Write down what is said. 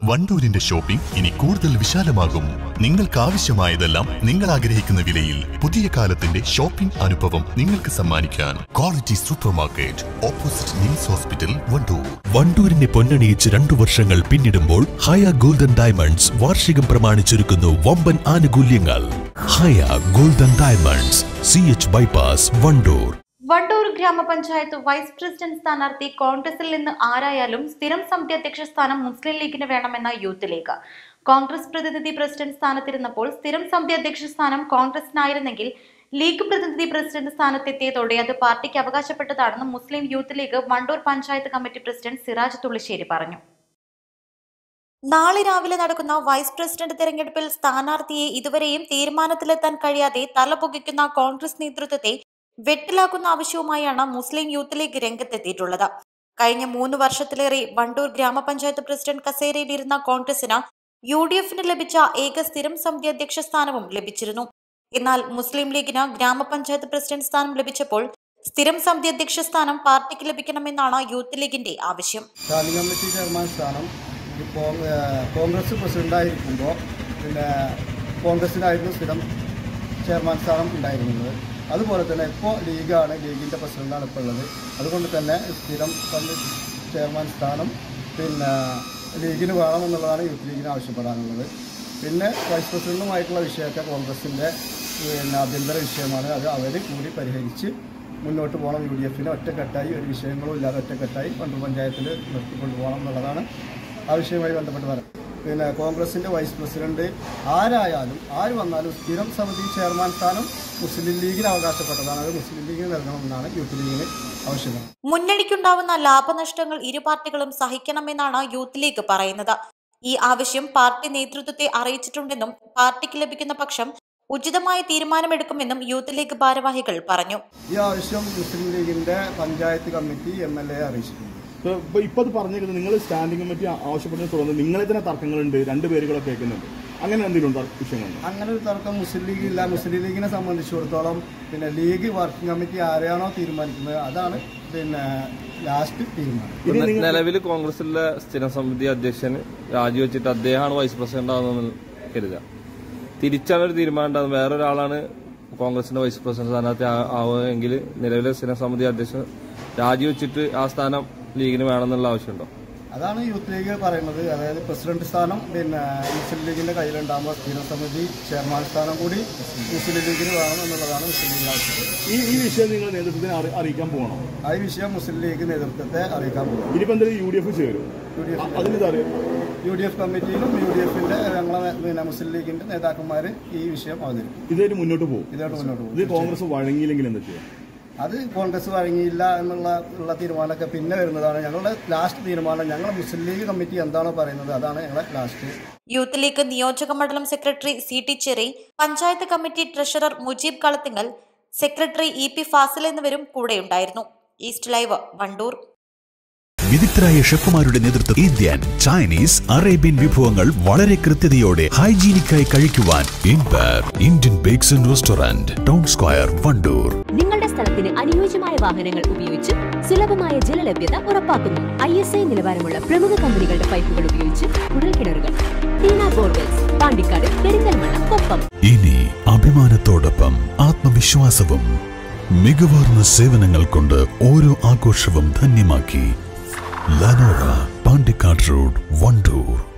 വണ്ടൂരിന്റെ shopping ഇനി കൂടുതൽ വിശാലമാകും നിങ്ങൾക്ക് ആവശ്യമായതെല്ലാം നിങ്ങൾ ആഗ്രഹിക്കുന്ന വിലയിൽ പുതിയ കാലത്തിന്റെ ഷോപ്പിംഗ് അനുഭവം നിങ്ങൾക്ക് സമ്മാനിക്കാൻ quality supermarket opposite NIMS hospital Wandoor വണ്ടൂരിനെ പൊന്നണിയിച്ച് രണ്ടു വർഷങ്ങൾ പിന്നിടുമ്പോൾ ഹയ ഗോൾഡൻ ഡയമണ്ട്സ് വാർഷികം പ്രമാണിച്ചൊരുക്കുന്നു വമ്പൻ ആനുകൂല്യങ്ങൾ Haya golden diamonds C H bypass Wandoor Wandoor ഗ്രാമപഞ്ചായത്ത് വൈസ് പ്രസിഡന്റ് സ്ഥാനാർത്ഥി കോൺഗ്രസിൽ നിന്ന് ആരായാലും സ്ഥിരം സമിതി അധ്യക്ഷ സ്ഥാനം മുസ്ലിം ലീഗിന് വേണമെന്ന യൂത്ത് ലീഗ് കോൺഗ്രസ് പ്രതിനിധി പ്രസിഡന്റ് സ്ഥാനത്തിരുന്നപ്പോൾ സ്ഥിരം സമിതി അധ്യക്ഷ സ്ഥാനം കോൺഗ്രസിനായിരുന്നെങ്കിൽ ലീഗ് പ്രതിനിധി പ്രസിഡന്റ് സ്ഥാനത്തെത്തിയതോടെ അത് പാർട്ടിക്ക് അവകാശപ്പെട്ടതാണെന്ന് മുസ്ലിം യൂത്ത് ലീഗ് വണ്ടൂർ പഞ്ചായത്ത് കമ്മിറ്റി പ്രസിഡന്റ് സിറാജ് തുള്ളിശ്ശേരി പറഞ്ഞു നാളെ രാവിലെ നടക്കുന്ന വൈസ് പ്രസിഡന്റ് തെരഞ്ഞെടുപ്പിൽ സ്ഥാനാർത്ഥിയെ ഇതുവരെയും തീരുമാനത്തിലെത്താൻ കഴിയാതെ തലപൊകിക്കുന്ന കോൺഗ്രസ് നേതൃത്വത്തെ വെട്ടിലാക്കുന്ന ആവശ്യവുമായാണ് മുസ്ലിം യൂത്ത് ലീഗ് രംഗത്തെത്തിയിട്ടുള്ളത് കഴിഞ്ഞ മൂന്ന് വർഷത്തിലേറെ വണ്ടൂർ ഗ്രാമപഞ്ചായത്ത് പ്രസിഡന്റ് കസേരയിലിരുന്ന കോൺഗ്രസിന് യു ഡി എഫിന് ലഭിച്ച ഏക സ്ഥിരം സമിതി അധ്യക്ഷ സ്ഥാനവും ലഭിച്ചിരുന്നു എന്നാൽ മുസ്ലിം ലീഗിന് ഗ്രാമപഞ്ചായത്ത് പ്രസിഡന്റ് സ്ഥാനം ലഭിച്ചപ്പോൾ സ്ഥിരം സമിതി അധ്യക്ഷ സ്ഥാനം പാർട്ടിക്ക് ലഭിക്കണമെന്നാണ് യൂത്ത് ലീഗിന്റെ ആവശ്യം സ്റ്റാൻഡിംഗ് കമ്മിറ്റി ചെയർമാൻ സ്ഥാനം ഇപ്പോൾ കോൺഗ്രസ് പ്രസിഡൻ്റായിരിക്കുമ്പോൾ പിന്നെ കോൺഗ്രസിനായിരുന്നു സ്ഥിരം ചെയർമാൻ സ്ഥാനം ഉണ്ടായിരുന്നത് അതുപോലെ തന്നെ ഇപ്പോൾ ലീഗാണ് ലീഗിൻ്റെ പ്രസിഡൻ്റാണ് ഇപ്പോൾ ഉള്ളത് അതുകൊണ്ട് തന്നെ സ്ഥിരം കമ്മിറ്റി ചെയർമാൻ സ്ഥാനം പിന്നെ ലീഗിന് വേണമെന്നുള്ളതാണ് യൂത്ത് ലീഗിന് ആവശ്യപ്പെടാനുള്ളത് പിന്നെ വൈസ് പ്രസിഡന്റുമായിട്ടുള്ള വിഷയമൊക്കെ കോൺഗ്രസിൻ്റെ പിന്നെ ആഭ്യന്തര വിഷയമാണ് അത് അവർ കൂടി പരിഹരിച്ച് മുന്നോട്ട് പോകണം യു ഡി എഫിന് ഒറ്റക്കെട്ടായി ഒരു വിഷയങ്ങളും ഇല്ലാതെ ഒറ്റക്കെട്ടായി വണ്ടൂർ പഞ്ചായത്തിൽ നിർത്തിക്കൊണ്ടു പോകണം എന്നുള്ളതാണ് ആ വിഷയവുമായി ബന്ധപ്പെട്ട് പറയുന്നത് പിന്നെ കോൺഗ്രസിൻ്റെ വൈസ് പ്രസിഡന്റ് ആരായാലും ആര് വന്നാലും സ്ഥിരം സമിതി ചെയർമാൻ സ്ഥാനം മുസ്ലിം ലീഗിന് അവകാശപ്പെട്ടതാണ് അത് മുസ്ലിം ലീഗിന് നൽകണമെന്നാണ് യൂത്ത് ലീഗിന് ആവശ്യമാണ് മുന്നണിക്കുണ്ടാവുന്ന ലാഭനഷ്ടങ്ങൾ ഇരു പാർട്ടികളും സഹിക്കണമെന്നാണ് യൂത്ത് ലീഗ് പറയുന്നത് ഈ ആവശ്യം പാർട്ടി നേതൃത്വത്തെ അറിയിച്ചിട്ടുണ്ടെന്നും പാർട്ടിക്ക് ലഭിക്കുന്ന പക്ഷം ഉചിതമായ തീരുമാനമെടുക്കുമെന്നും യൂത്ത് ലീഗ് ഭാരവാഹികൾ പറഞ്ഞു ഈ ആവശ്യം മുസ്ലിം ലീഗിൻ്റെ panchayat committee M L A അറിയിച്ചിട്ടുണ്ട് ഇപ്പൊ ഇപ്പൊ അത് പറഞ്ഞിരിക്കുന്നത് നിങ്ങൾ സ്റ്റാൻഡിംഗ് കമ്മിറ്റി ആവശ്യപ്പെടുന്ന തുടർന്ന് നിങ്ങളെ തന്നെ തർക്കങ്ങളുണ്ട് രണ്ട് പേരുകളൊക്കെ കേൾക്കുന്നുണ്ട് അങ്ങനെ എന്തെങ്കിലും ഉണ്ടോ വിഷയങ്ങളുണ്ടോ അങ്ങനെ ഒരു തർക്കം മുസ്ലിം ലീഗ് ഇല്ല മുസ്ലിം ലീഗിനെ സംബന്ധിച്ചിടത്തോളം പിന്നെ ലീഗ് വർക്കിംഗ് കമ്മിറ്റി ആരെയാണോ തീരുമാനിക്കുന്നത് അതാണ് പിന്നെ ലാസ്റ്റ് തീരുമാനം നിലവിൽ കോൺഗ്രസിലെ സ്ഥിരം സമിതി അധ്യക്ഷൻ രാജിവെച്ചിട്ട് അദ്ദേഹമാണ് വൈസ് പ്രസിഡന്റ് ആവുന്നതെന്ന് കരുതുക തിരിച്ചാണ് ഒരു തീരുമാനം ഉണ്ടാകുന്നത് വേറൊരാളാണ് കോൺഗ്രസിന്റെ വൈസ് പ്രസിഡന്റ് സ്ഥാനാർത്ഥി ആ- ആവുകയെങ്കിൽ നിലവിലെ സ്ഥിരം സമിതി അധ്യക്ഷൻ രാജിവെച്ചിട്ട് ആ സ്ഥാനം ലീഗിന് വേണമെന്നുള്ള ആവശ്യമുണ്ടോ അതാണ് യൂത്ത് ലീഗ് പറയുന്നത് അതായത് പ്രസിഡന്റ് സ്ഥാനം പിന്നെ മുസ്ലിം ലീഗിന്റെ കയ്യിലുണ്ടാകുമ്പോൾ സ്ഥിരം സമിതി ചെയർമാൻ സ്ഥാനം കൂടി മുസ്ലിം ലീഗിന് വേണം എന്നുള്ളതാണ് മുസ്ലിം ലീഗ് ആവശ്യം ഈ ഈ വിഷയം നിങ്ങൾ നേതൃത്വത്തിന് അറി- അറിയിക്കാൻ പോകണം ആ ഈ വിഷയം മുസ്ലിം ലീഗ് നേതൃത്വത്തെ അറിയിക്കാൻ പോകും ഇനിയിപ്പോ എന്തായാലും യു ഡി എഫ് ചേരും യു ഡി എഫ് അതിന് അറിയാം യു ഡി എഫ് കമ്മിറ്റിയിലും യു ഡി എഫിന്റെ ഞങ്ങളെ പിന്നെ മുസ്ലിം ലീഗിന്റെ നേതാക്കന്മാർ ഈ വിഷയം അവതരിപ്പിക്കും ഇതായിട്ട് മുന്നോട്ട് പോകും ഇതായിട്ട് മുന്നോട്ട് ഇത് പോകും കോൺഗ്രസ് വഴങ്ങിയില്ലെങ്കിൽ എന്താ ചെയ്യുക അത് കോൺഗ്രസ് വഴങ്ങിയില്ല എന്നുള്ള ഉള്ള തീരുമാനമൊക്കെ പിന്നെ വരുന്നതാണ് ഞങ്ങളുടെ ലാസ്റ്റ് തീരുമാനം ഞങ്ങൾ മുസ്ലിം ലീഗ് കമ്മിറ്റി എന്താണോ പറയുന്നത് അതാണ് ഞങ്ങളെ ലാസ്റ്റ് യൂത്ത് ലീഗ് നിയോജക മണ്ഡലം secretary C T Cheri panchayat committee treasurer Mujeeb Kalathingal secretary E P Fasil എന്നിവരും കൂടെയുണ്ടായിരുന്നു ഈസ്റ്റ് ലൈവ് വണ്ടൂർ വിദഗ്ധരായ ഷെഫുമാരുടെ നേതൃത്വം ഇന്ത്യൻ ചൈനീസ് അറേബ്യൻ വിഭവങ്ങൾ വളരെ കൃത്യതയോടെ ഹൈജീനിക്കായി കഴിക്കുവാൻ inspire Indian bakes and restaurant town square Wandoor നിങ്ങളുടെ സ്ഥലത്തിന് അനുയോജ്യമായ വാഹനങ്ങൾ ഉപയോഗിച്ച് സുലഭമായ ജലലഭ്യത ഉറപ്പാക്കുന്നു ഐ എസ് ഐ നിലവാരമുള്ള പ്രമുഖ കമ്പനികളുടെ പൈപ്പുകൾ ഉപയോഗിച്ച് കുഴൽക്കിണറുകൾ ടീന ബോർവെൽസ് പാണ്ടിക്കാട് പെരിന്തൽമണ്ണ കൊപ്പം ഇനി അഭിമാനത്തോടൊപ്പം ആത്മവിശ്വാസവും മികവാർന്ന സേവനങ്ങൾ കൊണ്ട് ഓരോ ആഘോഷവും ധന്യമാക്കി ലനോറ പാണ്ടിക്കാട് റോഡ് വണ്ടൂർ